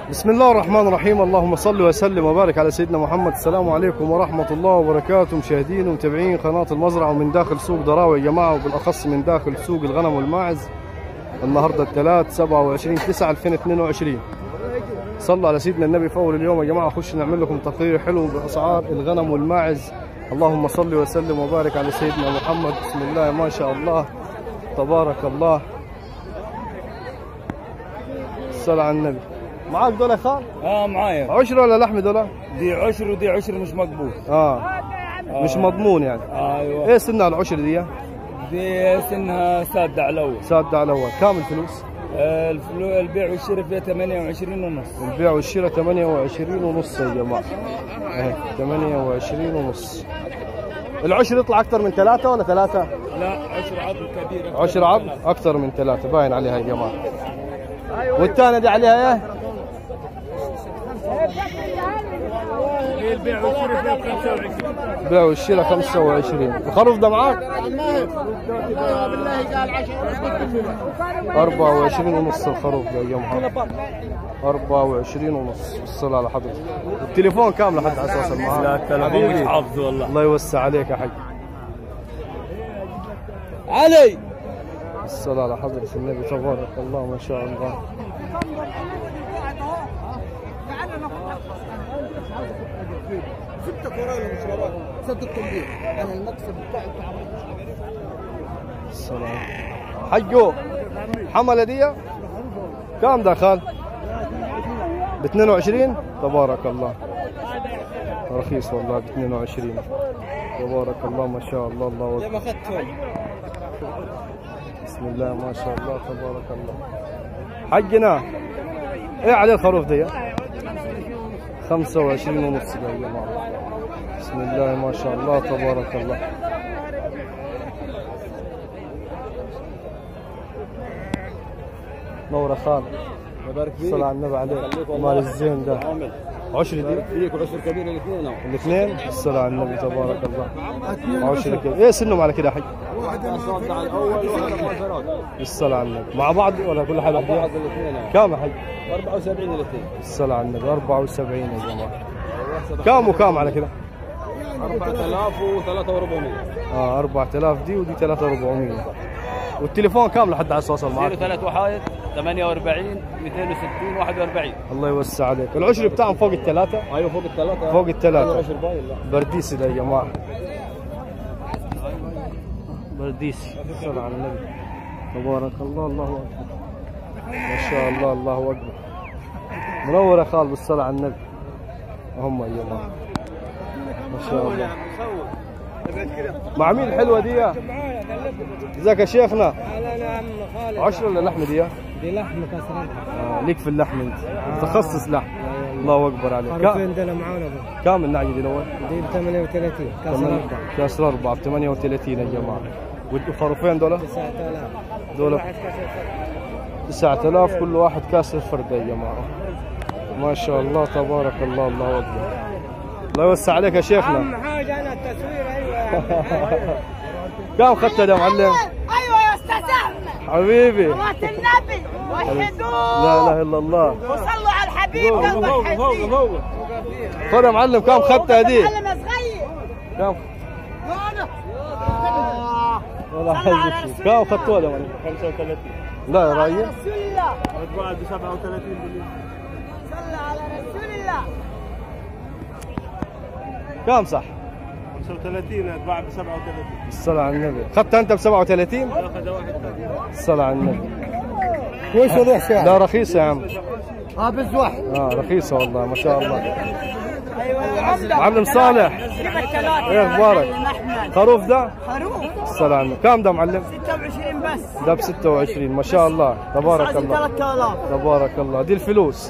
بسم الله الرحمن الرحيم اللهم صل وسلم وبارك على سيدنا محمد السلام عليكم ورحمة الله وبركاته مشاهدين ومتابعين قناة المزرعة ومن داخل سوق دراوي يا جماعة وبالأخص من داخل سوق الغنم والماعز النهاردة الثلاث 27 9 2022 صلوا على سيدنا النبي في أول اليوم يا جماعة خش نعمل لكم تقرير حلو بأسعار الغنم والماعز اللهم صل وسلم وبارك على سيدنا محمد بسم الله ما شاء الله تبارك الله الصلاة على النبي معاك دول يا خال اه معايا عشرة ولا لحمة دول؟ دي عشر ودي عشر مش مقبول اه مش مضمون يعني ايوه ايه سنة العشر دي؟ دي سنها سادة على الاول سادة على الاول كام الفلوس؟ آه، الفلو البيع والشراء فيها 28 ونص البيع والشراء 28 ونص يا جماعة اهي 28 ونص العشر يطلع أكثر من ثلاثة ولا ثلاثة؟ لا عشر عظم كبيرة عشر عظم أكثر من ثلاثة باين عليها يا جماعة والثانية دي عليها ايه؟ البيع والشراء فيها 25 البيع والشراء 25 الخروف ده معاك؟ 24 ونص الخروف ده يا جماعة 24 ونص الصلاة على حضرتك التليفون كام لحد على اساس معاك لا التلفون حبيبي. مش حافظ والله الله يوسع عليك يا حاج علي الصلاة على حضرة النبي تبارك الله ما شاء الله ستة كورة المشروبات ست التنبيه انا المكسب بتاعي الصلاة حجو حملة دي كام دخل ب 22 تبارك الله رخيص والله ب 22 تبارك الله ما شاء الله الله أكبر ما اخذت بسم الله ما شاء الله تبارك الله حقنا ايه عليه الخروف دي 25 ونص ده يا جماعه بسم الله ما شاء الله تبارك الله نور خان يبارك صلى على النبي عليه مال الزين ده عشر دي فيك وعشر كبير الاثنين الاثنين الصلاة على النبي تبارك الله عشر كده ايه سنهم على كده حق صد على الاول وهذا الصلاة على النبي مع بعض ولا كل حاجة بعض الاثنين كام يا حق 74 الاثنين الصلاة على النبي 74 يا جماعة كام وكام على كده؟ 4400 اه 4000 دي ودي 3400 والتليفون كام لحد على الصوص معك؟ 03 وحايد 48 260 41 الله يوسع عليك العشر بتاعهم فوق الثلاثة ايوه فوق الثلاثة فوق الثلاثة عشر باين لا برديس ده يا جماعة برديس صلى على النبي تبارك الله الله أكبر ما شاء الله الله أكبر منور يا خال بالصلاة على النبي هم يا جماعة ما شاء الله مع مين الحلوة دي ازيك يا شيخنا عشرة ولا لحمة دي دي لحمة كسران آه ليك في اللحم انت متخصص لحم الله اكبر عليك كا- خروفين دول معانا ابو كام النعجة دي الاول؟ دي ب 38 كسر تمن- اربعة كسر أربعة ب 38 يا جماعة والخروفين دول 9000 دول 9000 كل واحد كاسر فرد يا جماعة ما شاء الله تبارك الله الله أكبر الله يوسع عليك يا شيخنا حاجة انا التصوير ايوه كم خدت يا معلم ايوه يا استاذ احمد حبيبي صلاة النبي لا وحدوه إله إلا الله وصلوا على الحبيب قلب الحبيب خذ يا معلم كم خدت هذه معلم صغير كم والله صلى على حظك رسول كم الله. خدتوا يا معلم 35 لا يا على راجل رسول الله اتباع ب 37 صلى على رسول الله كم صح 35 اتباع ب 37 الصلاة على النبي خدتها أنت ب 37 اخذ واحد ثاني الصلاة على النبي وش وضع سعر؟ لا رخيصة يا عم اه بس واحد اه رخيصة والله ما شاء الله ايوه يا عمده معلم صالح ايه اخبارك؟ احمد خروف ده خروف الصلاة على النبي كم ده معلم؟ 26 بس ده ب 26 ما شاء الله تبارك الله 3000 تبارك الله دي الفلوس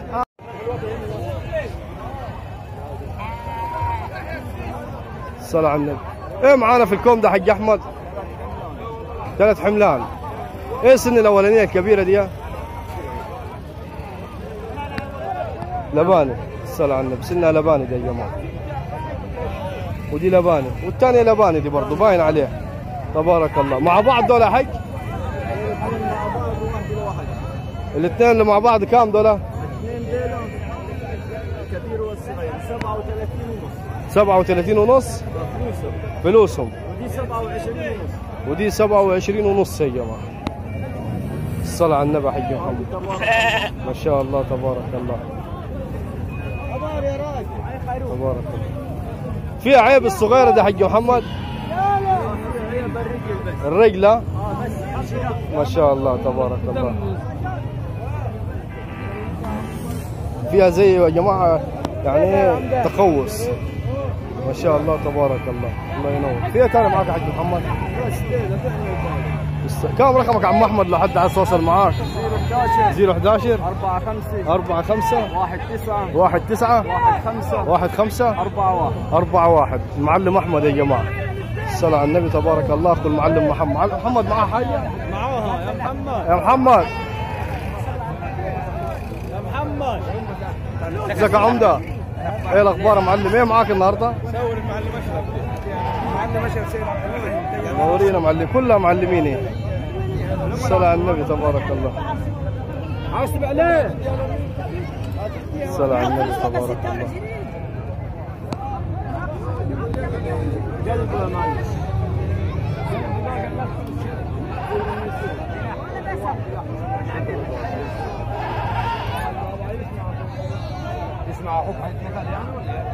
الصلاة على النبي ايه معانا في الكوم ده حق احمد ثلاث حملان ايه السن الاولانيه الكبيره دي لباني الصلاة على النبي سنها لباني دي يا جماعه ودي لباني والثانيه لباني دي برضه باين عليها تبارك الله مع بعض دول يا حق الاثنين اللي مع بعض كام دول 37 ونص 37 ونص فلوسهم فلوسهم ودي 27 ونص ودي 27 ونص يا جماعه الصلاة على النبي حق محمد ما شاء الله تبارك الله خبر يا راجل تبارك الله فيها عيب الصغيرة دي حق محمد هي بالرجل بس الرجلة اه بس ما شاء الله تبارك الله فيها زي يا جماعة يعني تقوس ما شاء الله تبارك الله الله ينور فيها تاني معاك يا حاج محمد بس كده بس- كم رقمك عم احمد لو حد عايز يتواصل معاك 011 011 4 5 4 5 1 9 1 9 1 5 1 5 4 1 4 1 المعلم احمد يا جماعه الصلاة على النبي تبارك الله اخو المعلم محمد محمد معاه حاجة معاها يا محمد يا محمد يا محمد ازيك يا عمدة ايه الاخبار يا معلم ايه معاك النهارده صور المعلم اشرف معلم اشرف سيد منورين معلم كلها معلمين إيه. الصلاة على النبي تبارك الله عاوز تبيع ليه؟ الصلاة على النبي تبارك الله قلبه يا معلم اسمع اخوك هيتنقل يعني ولا ايه؟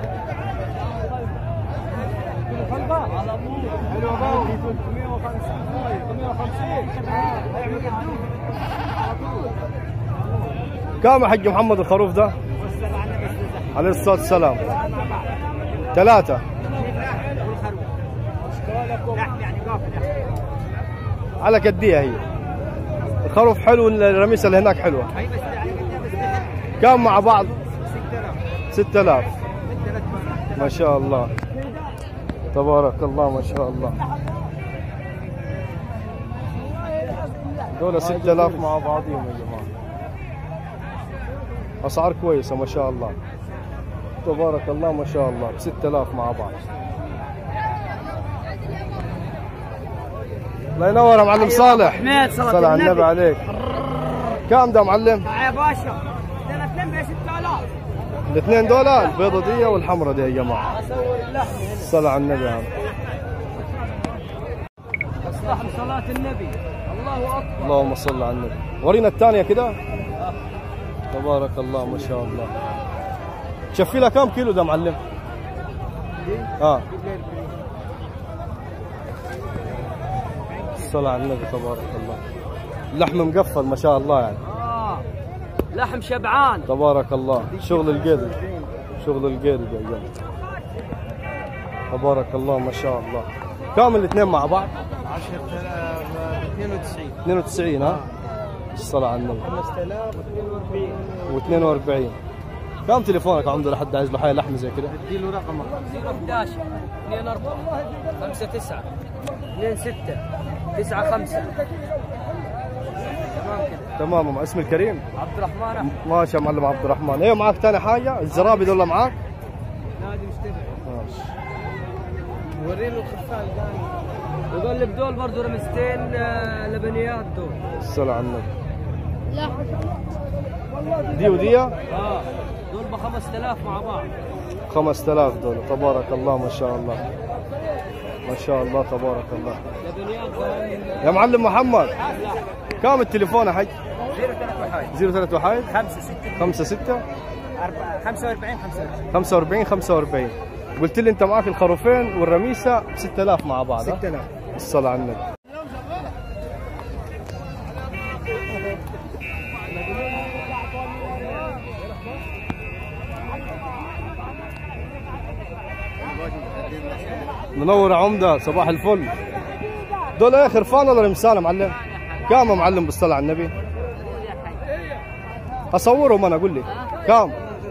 على طول حلو بقى 350 350 هيعمل قدوم على طول كم يا حج محمد الخروف ده؟ عليه الصلاة والسلام ثلاثة على قديها هي الخروف حلو الرميسة اللي هناك حلوة كم مع بعض؟ ستة آلاف ما شاء الله تبارك الله ما شاء الله دول ستة آلاف مع بعضهم يا جماعة أسعار كويسة ما شاء الله تبارك الله ما شاء الله ب 6000 مع بعض الله ينور يا معلم صالح حميد، صلاة صلى على النبي. النبي عليك كم ده معلم؟ يا باشا انا اثنين ب 6000 الاثنين دول البيضة دي والحمرة دي يا جماعة اصور اللحم صلى على النبي يا عم اصلح صلاة النبي الله اكبر اللهم صل على النبي ورينا الثانية كده تبارك الله ما شاء الله شفي لها كم كيلو ده معلم؟ اه الصلاة على النبي تبارك الله اللحم مقفل ما شاء الله يعني اه لحم شبعان تبارك الله شغل القرد شغل القرد يا جماعة تبارك الله ما شاء الله كم الاثنين مع بعض 10000 92 92 ها الصلاة على النبي 5042 و42 كم تليفونك يا عمده لحد عايز له حاجه لحمه زي كده اديله رقمك 011 24 59 26 95 تمام كده تمام مع اسم الكريم عبد الرحمن أحمد. ماشي يا معلم عبد الرحمن ايوه معك ثاني حاجه الزرابي دول معك نادي مشتبه ماشي وريله الخفال وقال لك دول برضه رمستين آه، لبنيات دول الصلاة على النبي دي ودي اه دول ب 5000 مع بعض 5000 دول تبارك الله ما شاء الله ما شاء الله تبارك الله لبنيات دول يا معلم محمد كم التليفون يا حج 03 03 واحد واحد 5 6 5 6 45 45 45 45 قلت لي انت معك الخروفين والرميسه ب 6000 مع بعض ها؟ 6000 الصلاة على النبي منور يا عمدة صباح الفل دول ايه خرفان ولا رمسان يا معلم؟ كام يا معلم بالصلاة على النبي؟ اصورهم انا قول لي كام؟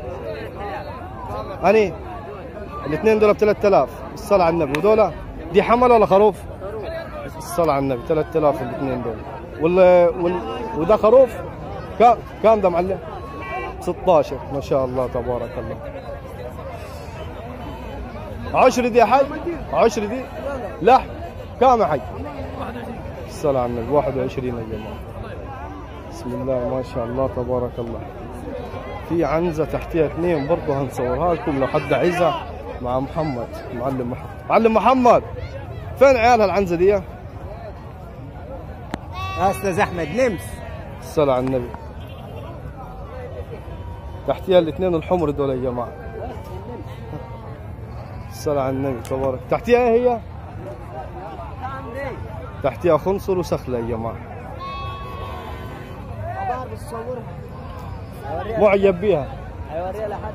اني الاثنين دول ب 3000 الصلاة على النبي ودول دي حمل ولا خروف؟ الصلاة على النبي 3000 الاثنين دول وال... وال... وده خروف كام كام ده معلم؟ 16 ما شاء الله تبارك الله عشر دي يا حاج عشر دي لا كام يا حاج الصلاة على النبي 21 يا جماعة بسم الله ما شاء الله تبارك الله في عنزه تحتيها اثنين برضه هنصورها لكم لو حد عايزها مع محمد معلم محمد معلم محمد فين عيال العنزه دي؟ يا استاذ احمد نمس الصلاة على النبي تحتيها الاثنين الحمر دول يا جماعة الصلاة على النبي تبارك تحتيها ايه هي؟ تحتيها خنصر وسخلة يا جماعة بعرف تصورها معجب بيها هيوريها لحد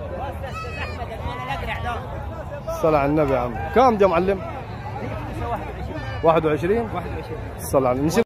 الصلاة على النبي يا عم كم يا معلم؟ 21 21 الصلاة على النبي